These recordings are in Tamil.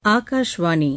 ஆகாஷ்வாணி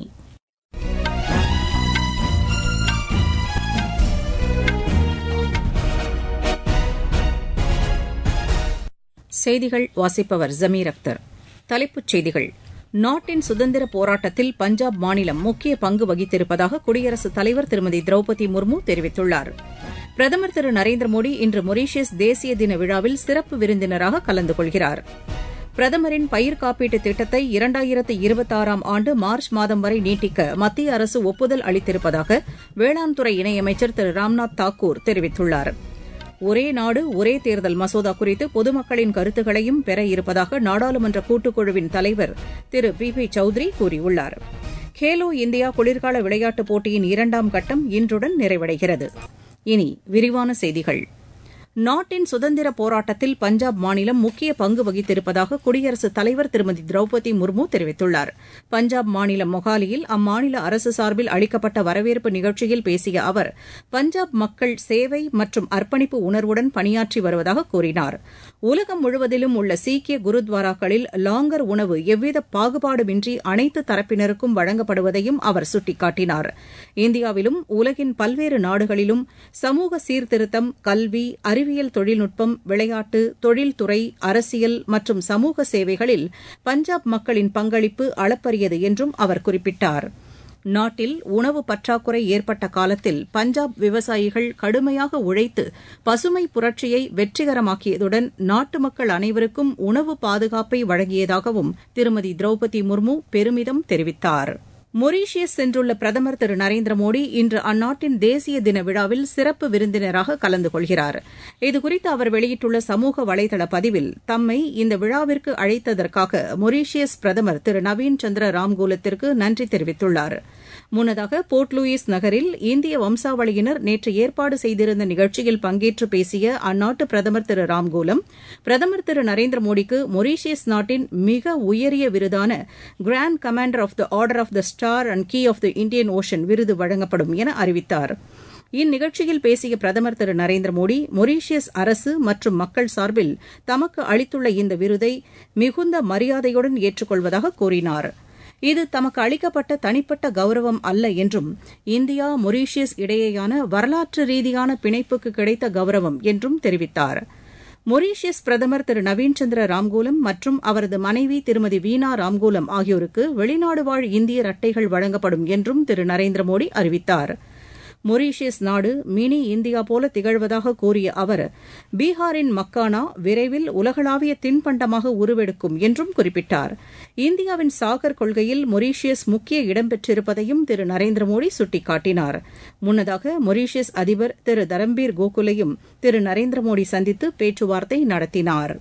செய்திகள் வாசிப்பவர் ஜமீர் அக்தர் தலைப்புச் செய்திகள் நாட்டின் சுதந்திர போராட்டத்தில் பஞ்சாப் மாநிலம் முக்கிய பங்கு வகித்திருப்பதாக குடியரசுத் தலைவர் திருமதி திரௌபதி முர்மு தெரிவித்துள்ளார் பிரதமர் திரு நரேந்திர மோடி இன்று மொரீஷியஸ் தேசிய தின விழாவில் சிறப்பு விருந்தினராக கலந்து கொள்கிறார் பிரதமரின் பயிர் காப்பீட்டு திட்டத்தை இரண்டாயிரத்து இருபத்தாறாம் ஆண்டு மார்ச் மாதம் வரை நீட்டிக்க மத்திய அரசு ஒப்புதல் அளித்திருப்பதாக வேளாண் துறை இணையமைச்சர் திரு ராம்நாத் தாக்கூர் தெரிவித்துள்ளாா் ஒரே நாடு ஒரே தேர்தல் மசோதா குறித்து பொதுமக்களின் கருத்துக்களையும் பெற இருப்பதாக நாடாளுமன்ற கூட்டுக்குழுவின் தலைவர் திரு பி பி சௌத்ரி கூறியுள்ளார் கேலோ இந்தியா குளிர்கால விளையாட்டுப் போட்டியின் இரண்டாம் கட்டம் இன்றுடன் நிறைவடைகிறது இனி விரிவான செய்திகள் நாட்டின் சுதந்திர போராட்டத்தில் பஞ்சாப் மாநிலம் முக்கிய பங்கு வகித்திருப்பதாக குடியரசுத் தலைவர் திருமதி திரௌபதி முர்மு தெரிவித்துள்ளார் பஞ்சாப் மாநிலம் மொகாலியில் அம்மாநில அரசு சார்பில் அளிக்கப்பட்ட வரவேற்பு நிகழ்ச்சியில் பேசிய அவர் பஞ்சாப் மக்கள் சேவை மற்றும் அர்ப்பணிப்பு உணர்வுடன் பணியாற்றி வருவதாக கூறினார் உலகம் முழுவதிலும் உள்ள சீக்கிய குருத்வாராக்களில் லாங்கர் உணவு எவ்வித பாகுபாடுமின்றி அனைத்து தரப்பினருக்கும் வழங்கப்படுவதையும் அவர் சுட்டிக்காட்டினார் இந்தியாவிலும் உலகின் பல்வேறு நாடுகளிலும் சமூக சீர்திருத்தம் கல்வி அறிவியல் தொழில்நுட்பம் விளையாட்டு தொழில்துறை அரசியல் மற்றும் சமூக சேவைகளில் பஞ்சாப் மக்களின் பங்களிப்பு அளப்பரியது என்றும் அவர் குறிப்பிட்டார் நாட்டில் உணவு பற்றாக்குறை ஏற்பட்ட காலத்தில் பஞ்சாப் விவசாயிகள் கடுமையாக உழைத்து பசுமை புரட்சியை வெற்றிகரமாக்கியதுடன் நாட்டு மக்கள் அனைவருக்கும் உணவு பாதுகாப்பை வழங்கியதாகவும் திருமதி திரௌபதி முர்மு பெருமிதம் தெரிவித்தாா் மொரீஷியஸ் சென்றுள்ள பிரதமர் திரு நரேந்திர மோடி இன்று அந்நாட்டின் தேசிய தின விழாவில் சிறப்பு விருந்தினராக கலந்து கொள்கிறார் இதுகுறித்து அவர் வெளியிட்டுள்ள சமூக வலைதள பதிவில் தம்மை இந்த விழாவிற்கு அழைத்ததற்காக மொரீஷியஸ் பிரதமர் திரு நவீன் சந்திர ராம்கூலத்திற்கு நன்றி தெரிவித்துள்ளார் முன்னதாக போர்ட் லூயிஸ் நகரில் இந்திய வம்சாவளியினர் நேற்று ஏற்பாடு செய்திருந்த நிகழ்ச்சியில் பங்கேற்று பேசிய அந்நாட்டு பிரதமர் திரு ராம்கூலம் பிரதமர் திரு நரேந்திர மோடிக்கு மொரீஷியஸ் நாட்டின் மிக உயரிய விருதான grand commander of the order of the star and key of the Indian Ocean விருது வழங்கப்படும் என அறிவித்தார் இந்நிகழ்ச்சியில் பேசிய பிரதமர் திரு நரேந்திர மோடி மொரீஷியஸ் அரசு மற்றும் மக்கள் சார்பில் தமக்கு அளித்துள்ள இந்த விருதை மிகுந்த மரியாதையுடன் ஏற்றுக்கொள்வதாக கூறினாா் இது தமக்கு அளிக்கப்பட்ட தனிப்பட்ட கௌரவம் அல்ல என்றும் இந்தியா மொரீஷியஸ் இடையேயான வரலாற்று ரீதியான பிணைப்புக்கு கிடைத்த கௌரவம் என்றும் தெரிவித்தார் மொரீஷியஸ் பிரதமர் திரு நவீன் சந்திர ராம்கூலம் மற்றும் அவரது மனைவி திருமதி வீணா ராம்கூலம் ஆகியோருக்கு வெளிநாடு வாழ் இந்தியர் அட்டைகள் வழங்கப்படும் என்றும் திரு நரேந்திர மோடி அறிவித்தாா் மொரீஷியஸ் நாடு மினி இந்தியா போல திகழ்வதாக கூறிய அவர் பீகாரின் மக்கானா விரைவில் உலகளாவிய தின்பண்டமாக உருவெடுக்கும் என்றும் குறிப்பிட்டார் இந்தியாவின் சாகர் கொள்கையில் மொரீஷியஸ் முக்கிய இடம் பெற்றிருப்பதையும் திரு நரேந்திர மோடி சுட்டிக்காட்டினார் முன்னதாக மொரீஷியஸ் அதிபர் திரு தரம்பீர் கோகுலையும் திரு நரேந்திர மோடி சந்தித்து பேச்சுவார்த்தை நடத்தினாா்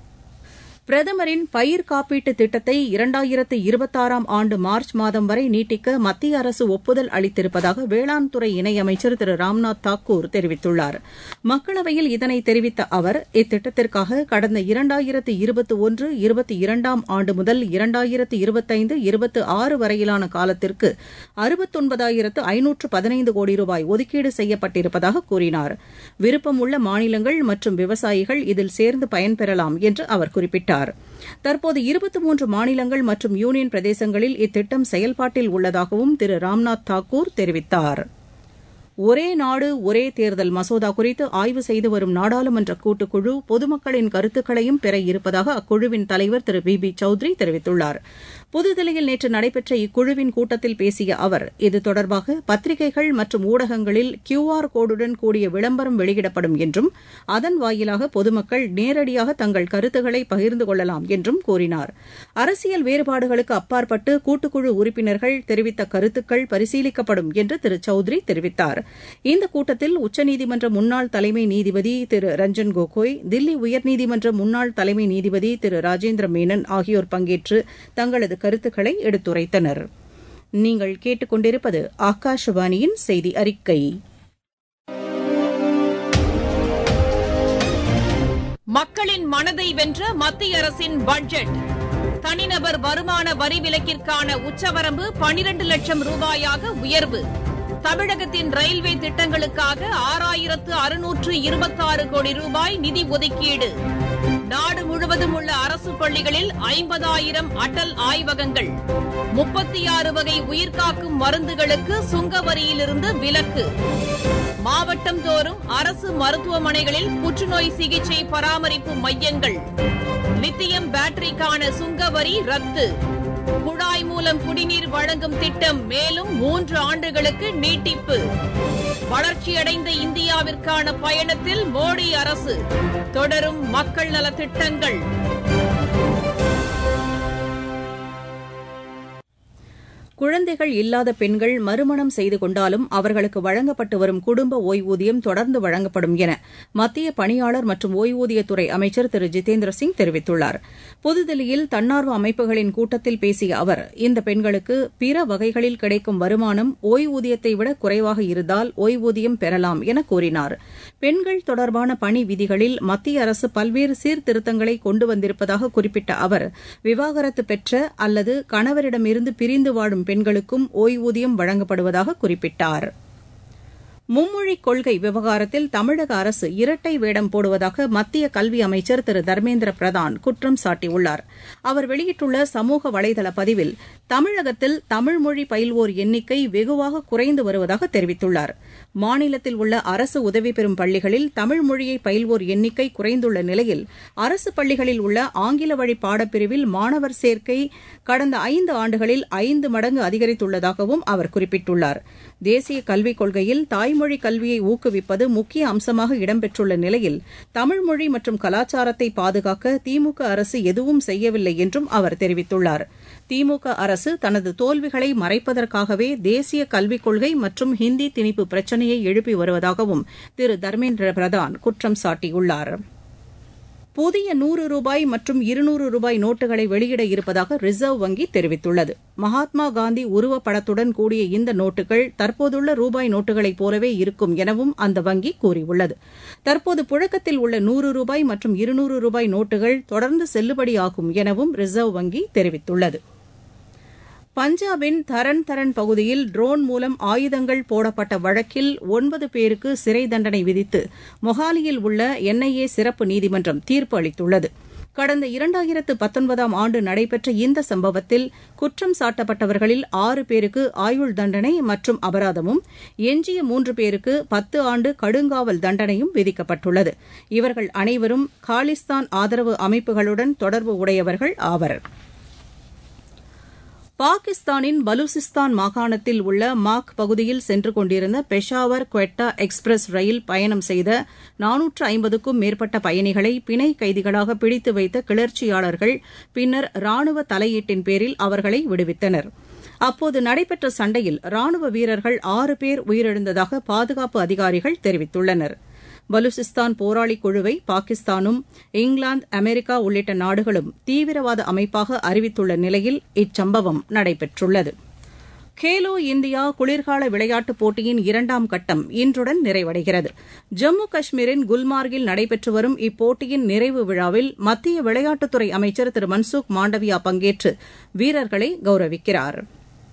பிரதமரின் பயிர் காப்பீட்டு திட்டத்தை இரண்டாயிரத்து இருபத்தாறாம் ஆண்டு மார்ச் மாதம் வரை நீட்டிக்க மத்திய அரசு ஒப்புதல் அளித்திருப்பதாக வேளாண் துறை இணையமைச்சர் திரு ராம்நாத் தாக்கூர் தெரிவித்துள்ளார் மக்களவையில் இதனை தெரிவித்த அவர் இத்திட்டத்திற்காக கடந்த இரண்டாயிரத்து இருபத்தி ஒன்று இருபத்தி இரண்டாம் ஆண்டு முதல் இரண்டாயிரத்து இருபத்தைந்து இருபத்தி ஆறு வரையிலான காலத்திற்கு அறுபத்தொன்பதாயிரத்து ஐநூற்று பதினைந்து கோடி ரூபாய் ஒதுக்கீடு செய்யப்பட்டிருப்பதாக கூறினார் விருப்பமுள்ள மாநிலங்கள் மற்றும் விவசாயிகள் இதில் சேர்ந்து பயன்பெறலாம் என்று அவர் குறிப்பிட்டார் தெரிவித்தார் தற்போது இருபத்தி மூன்று மாநிலங்கள் மற்றும் யூனியன் பிரதேசங்களில் இத்திட்டம் செயல்பாட்டில் உள்ளதாகவும் திரு ராம்நாத் தாக்கூர் தெரிவித்தார் ஒரே நாடு ஒரே தேர்தல் மசோதா குறித்து ஆய்வு செய்து வரும் நாடாளுமன்ற கூட்டுக்குழு பொதுமக்களின் கருத்துக்களையும் பெற இருப்பதாக அக்குழுவின் தலைவர் திரு பி பி சௌத்ரி தெரிவித்துள்ளார் புதுதில்லியில் நேற்று நடைபெற்ற இக்குழுவின் கூட்டத்தில் பேசிய அவர் இது தொடர்பாக பத்திரிகைகள் மற்றும் ஊடகங்களில் கியூ ஆர் கோடுடன் கூடிய விளம்பரம் வெளியிடப்படும் என்றும் அதன் வாயிலாக பொதுமக்கள் நேரடியாக தங்கள் கருத்துக்களை பகிர்ந்து கொள்ளலாம் என்றும் கூறினார் அரசியல் வேறுபாடுகளுக்கு அப்பாற்பட்டு கூட்டுக்குழு உறுப்பினர்கள் தெரிவித்த கருத்துக்கள் பரிசீலிக்கப்படும் என்று திரு சௌத்ரி தெரிவித்தார் இந்த கூட்டத்தில் உச்சநீதிமன்ற முன்னாள் தலைமை நீதிபதி திரு ரஞ்சன் கோகோய் தில்லி உயர்நீதிமன்ற முன்னாள் தலைமை நீதிபதி திரு ராஜேந்திர மேனன் ஆகியோர் பங்கேற்று தங்களது கருத்துக்களை எடுத்துரைத்தனர் நீங்கள் கேட்டுக்கொண்டிருப்பது ஆகாஷவாணியின் செய்தி அறிக்கை மக்களின் மனதை வென்ற மத்திய அரசின் பட்ஜெட் தனிநபர் வருமான வரி விலக்கிற்கான உச்சவரம்பு பனிரண்டு லட்சம் ரூபாயாக உயர்வு தமிழகத்தின் ரயில்வே திட்டங்களுக்காக ஆறாயிரத்து அறுநூற்று இருபத்தாறு கோடி ரூபாய் நிதி ஒதுக்கீடு நாடு முழுவதும் உள்ள அரசு பள்ளிகளில் ஐம்பதாயிரம் அடல் ஆய்வகங்கள் முப்பத்தி ஆறு வகை உயிர்காக்கும் மருந்துகளுக்கு சுங்க வரியிலிருந்து விலக்கு மாவட்டம் தோறும் அரசு மருத்துவமனைகளில் புற்றுநோய் சிகிச்சை பராமரிப்பு மையங்கள் லித்தியம் பேட்டரிக்கான சுங்க வரி ரத்து குழாய் மூலம் குடிநீர் வழங்கும் திட்டம் மேலும் மூன்று ஆண்டுகளுக்கு நீட்டிப்பு வளர்ச்சியடைந்த இந்தியாவிற்கான பயணத்தில் மோடி அரசு தொடரும் மக்கள் நலத்திட்டங்கள் குழந்தைகள் இல்லாத பெண்கள் மறுமணம் செய்து கொண்டாலும் அவர்களுக்கு வழங்கப்பட்டு வரும் குடும்ப ஒய்வூதியம் தொடர்ந்து வழங்கப்படும் என மத்திய பணியாளர் மற்றும் ஒய்வூதியத்துறை அமைச்சர் திரு ஜிதேந்திர சிங் தெரிவித்துள்ளார் புதுதில்லியில் தன்னார்வ அமைப்புகளின் கூட்டத்தில் பேசிய அவர் இந்த பெண்களுக்கு பிற வகைகளில் கிடைக்கும் வருமானம் ஒய்வூதியத்தை விட குறைவாக இருந்தால் ஒய்வூதியம் பெறலாம் என கூறினார் பெண்கள் தொடர்பான பணி விதிகளில் மத்திய அரசு பல்வேறு சீர்திருத்தங்களை கொண்டு வந்திருப்பதாக குறிப்பிட்ட அவர் விவாகரத்து பெற்ற அல்லது கணவரிடமிருந்து பிரிந்து வாழும் பெண்களுக்கும் ஒய்வூதியம் வழங்கப்படுவதாக குறிப்பிட்டார் மும்மொழிக் கொள்கை விவகாரத்தில் தமிழக அரசு இரட்டை வேடம் போடுவதாக மத்திய கல்வி அமைச்சர் திரு தர்மேந்திர பிரதான் குற்றம் சாட்டியுள்ளார் அவர் வெளியிட்டுள்ள சமூக வலைதள பதிவில் தமிழகத்தில் தமிழ் மொழி பயில்வோர் எண்ணிக்கை வெகுவாக குறைந்து வருவதாக தெரிவித்துள்ளார் மாநிலத்தில் உள்ள அரசு உதவி பெறும் பள்ளிகளில் தமிழ் மொழியை பயில்வோர் எண்ணிக்கை குறைந்துள்ள நிலையில் அரசு பள்ளிகளில் உள்ள ஆங்கில வழி பாடப்பிரிவில் மாணவர் சேர்க்கை கடந்த ஐந்து ஆண்டுகளில் ஐந்து மடங்கு அதிகரித்துள்ளதாகவும் அவர் குறிப்பிட்டுள்ளார் தேசிய கல்விக் கொள்கையில் தாய்மொழி கல்வியை ஊக்குவிப்பது முக்கிய அம்சமாக இடம்பெற்றுள்ள நிலையில் தமிழ் மொழி மற்றும் கலாச்சாரத்தை பாதுகாக்க திமுக அரசு எதுவும் செய்யவில்லை என்றும் அவர் தெரிவித்துள்ளார் திமுக அரசு தனது தோல்விகளை மறைப்பதற்காகவே தேசிய கல்விக் கொள்கை மற்றும் ஹிந்தி திணிப்பு பிரச்சினையை எழுப்பி வருவதாகவும் திரு தர்மேந்திர பிரதான் குற்றம் சாட்டியுள்ளார் புதிய நூறு ரூபாய் மற்றும் இருநூறு ரூபாய் நோட்டுகளை வெளியிட இருப்பதாக ரிசர்வ் வங்கி தெரிவித்துள்ளது மகாத்மா காந்தி உருவப்படத்துடன் கூடிய இந்த நோட்டுகள் தற்போதுள்ள ரூபாய் நோட்டுகளைப் போலவே இருக்கும் எனவும் அந்த வங்கி கூறியுள்ளது தற்போது புழக்கத்தில் உள்ள நூறு ரூபாய் மற்றும் இருநூறு ரூபாய் நோட்டுகள் தொடர்ந்து செல்லுபடியாகும் எனவும் ரிசர்வ் வங்கி தெரிவித்துள்ளது பஞ்சாபின் தரன் தரன் பகுதியில் ட்ரோன் மூலம் ஆயுதங்கள் போடப்பட்ட வழக்கில் ஒன்பது பேருக்கு சிறை தண்டனை விதித்து மொஹாலியில் உள்ள என்ஐஏ சிறப்பு நீதிமன்றம் தீர்ப்பு அளித்துள்ளது கடந்த இரண்டாயிரத்து பத்தொன்பதாம் ஆண்டு நடைபெற்ற இந்த சம்பவத்தில் குற்றம் சாட்டப்பட்டவர்களில் ஆறு பேருக்கு ஆயுள் தண்டனை மற்றும் அபராதமும் எஞ்சிய மூன்று பேருக்கு பத்து ஆண்டு கடுங்காவல் தண்டனையும் விதிக்கப்பட்டுள்ளது இவர்கள் அனைவரும் காலிஸ்தான் ஆதரவு அமைப்புகளுடன் தொடர்பு உடையவர்கள் ஆவர் பாகிஸ்தானின் பலூசிஸ்தான் மாகாணத்தில் உள்ள மாக் பகுதியில் சென்று கொண்டிருந்த பெஷாவர் குவெட்டா எக்ஸ்பிரஸ் ரயில் பயணம் செய்த நானூற்று ஐம்பதுக்கும் மேற்பட்ட பயணிகளை பிணை கைதிகளாக பிடித்து வைத்த கிளர்ச்சியாளர்கள் பின்னர் ராணுவ தலையீட்டின் பேரில் அவர்களை விடுவித்தனர் அப்போது நடைபெற்ற சண்டையில் ராணுவ வீரர்கள் ஆறு பேர் உயிரிழந்ததாக பாதுகாப்பு அதிகாரிகள் தெரிவித்துள்ளனா் பலுசிஸ்தான் போராளி குழுவை பாகிஸ்தானும் இங்கிலாந்து அமெரிக்கா உள்ளிட்ட நாடுகளும் தீவிரவாத அமைப்பாக அறிவித்துள்ள நிலையில் இச்சம்பவம் நடைபெற்றுள்ளது கேலோ இந்தியா குளிர்கால விளையாட்டுப் போட்டியின் இரண்டாம் கட்டம் இன்றுடன் நிறைவடைகிறது ஜம்மு காஷ்மீரின் குல்மார்கில் நடைபெற்று வரும் இப்போட்டியின் நிறைவு விழாவில் மத்திய விளையாட்டுத்துறை அமைச்சர் திரு மன்சுக் மாண்டவியா பங்கேற்று வீரர்களை கௌரவிக்கிறாா்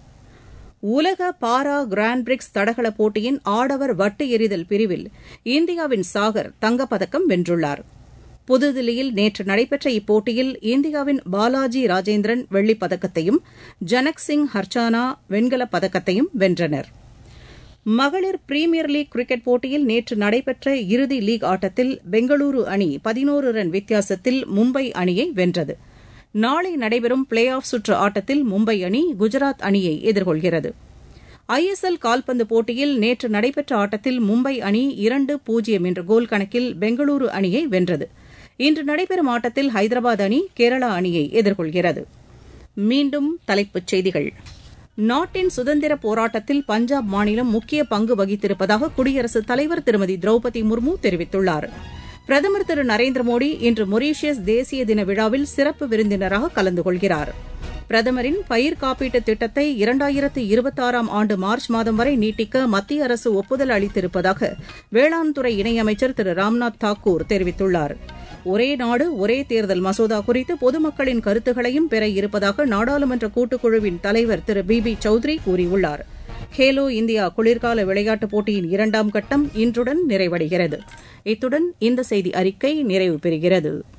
உலக பாரா கிராண்ட் பிரிக்ஸ் தடகள போட்டியின் ஆடவர் வட்டு எறிதல் பிரிவில் இந்தியாவின் சாகர் தங்கப்பதக்கம் வென்றுள்ளார் புதுதில்லியில் நேற்று நடைபெற்ற இப்போட்டியில் இந்தியாவின் பாலாஜி ராஜேந்திரன் வெள்ளிப் பதக்கத்தையும் ஜனக் சிங் ஹர்சானா வெண்கலப் பதக்கத்தையும் வென்றனர் மகளிர் பிரீமியர் லீக் கிரிக்கெட் போட்டியில் நேற்று நடைபெற்ற இறுதி லீக் ஆட்டத்தில் பெங்களூரு அணி பதினோரு ரன் வித்தியாசத்தில் மும்பை அணியை வென்றது நாளை நடைபெறும் பிளே ஆஃப் சுற்று ஆட்டத்தில் மும்பை அணி குஜராத் அணியை எதிர்கொள்கிறது ஐ எஸ் எல் கால்பந்து போட்டியில் நேற்று நடைபெற்ற ஆட்டத்தில் மும்பை அணி இரண்டு பூஜ்ஜியம் என்ற கோல் கணக்கில் பெங்களூரு அணியை வென்றது இன்று நடைபெறும் ஆட்டத்தில் ஹைதராபாத் அணி கேரளா அணியை எதிர்கொள்கிறது மீண்டும் தலைப்புச் செய்திகள் நாட்டின் சுதந்திர போராட்டத்தில் பஞ்சாப் மாநிலம் முக்கிய பங்கு வகித்திருப்பதாக குடியரசுத் தலைவர் திருமதி திரௌபதி முர்மு தெரிவித்துள்ளாா் பிரதமர் திரு நரேந்திர மோடி இன்று மொரீஷியஸ் தேசிய தின விழாவில் சிறப்பு விருந்தினராக கலந்து கொள்கிறார் பிரதமரின் பயிர் காப்பீட்டு திட்டத்தை இரண்டாயிரத்து இருபத்தாறாம் ஆண்டு மார்ச் மாதம் வரை நீட்டிக்க மத்திய அரசு ஒப்புதல் அளித்திருப்பதாக வேளாண் துறை இணையமைச்சர் திரு ராம்நாத் தாக்கூர் தெரிவித்துள்ளார் ஒரே நாடு ஒரே தேர்தல் மசோதா குறித்து பொதுமக்களின் கருத்துக்களையும் பெற இருப்பதாக நாடாளுமன்ற கூட்டுக்குழுவின் தலைவர் திரு பி பி சௌத்ரி கூறியுள்ளார் கேலோ இந்தியா குளிர்கால விளையாட்டுப் போட்டியின் இரண்டாம் கட்டம் இன்றுடன் நிறைவடைகிறது இத்துடன் இந்த செய்தி அறிக்கை நிறைவு பெறுகிறது